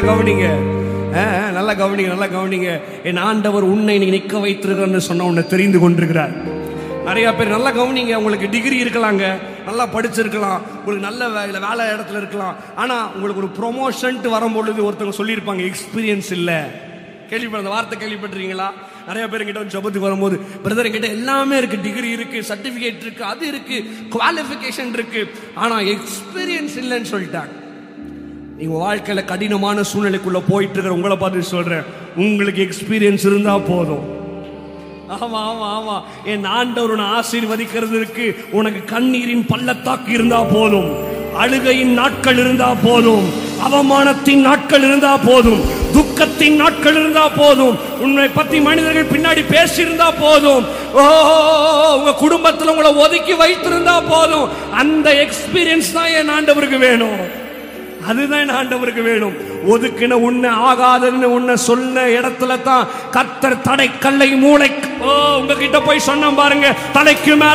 கவனிங்க ஆ, நல்லா கவனிங்க நல்லா கவனிங்க என் ஆண்டவர் உன்னை நீ நிற்க வைத்திருக்கிறன்னு சொன்ன உன்னை தெரிந்து கொண்டிருக்கிறார் நிறைய பேர் நல்லா கவனிங்க உங்களுக்கு டிகிரி இருக்கலாங்க நல்லா படிச்சிருக்கலாம் உங்களுக்கு நல்ல வேலை வேலை இடத்துல இருக்கலாம் ஆனா உங்களுக்கு ஒரு ப்ரொமோஷன்ட்டு வரும்பொழுது ஒருத்தவங்க சொல்லியிருப்பாங்க எக்ஸ்பீரியன்ஸ் இல்லை கேள்விப்பட்ட அந்த வார்த்தை கேள்விப்பட்டிருக்கீங்களா நிறைய பேர் கிட்ட வந்து ஜபத்துக்கு வரும்போது பிரதர் கிட்ட எல்லாமே இருக்கு டிகிரி இருக்கு சர்டிபிகேட் இருக்கு அது இருக்கு குவாலிஃபிகேஷன் இருக்கு ஆனா எக்ஸ்பீரியன்ஸ் இல்லைன்னு சொல்லிட்டாங்க நீங்க வாழ்க்கையில கடினமான சூழ்நிலைக்குள்ள போயிட்டு இருக்கிற உங்களை பார்த்து சொல்றேன் உங்களுக்கு எக்ஸ்பீரியன்ஸ் இருந்தா போதும் ஆமா ஆமா ஆமா என் ஆண்டவர் உன்னை ஆசீர்வதிக்கிறதுக்கு உனக்கு கண்ணீரின் பள்ளத்தாக்கு இருந்தா போதும் அழுகையின் நாட்கள் இருந்தா போதும் அவமானத்தின் நாட்கள் இருந்தா போதும் துக்கத்தின் நாட்கள் இருந்தா போதும் உன்னை பத்தி மனிதர்கள் பின்னாடி பேசியிருந்தா போதும் ஓ உங்க குடும்பத்துல உங்களை ஒதுக்கி வைத்திருந்தா போதும் அந்த எக்ஸ்பீரியன்ஸ் தான் என் ஆண்டவருக்கு வேணும் அதுதான் என் ஆண்டவருக்கு வேணும் ஒதுக்கின உன்னை ஆகாதுன்னு உன்னை சொன்ன இடத்துல தான் கத்தர் தடை கல்லை மூளை ஓ உங்ககிட்ட போய் சொன்ன பாருங்க தலைக்கு மேல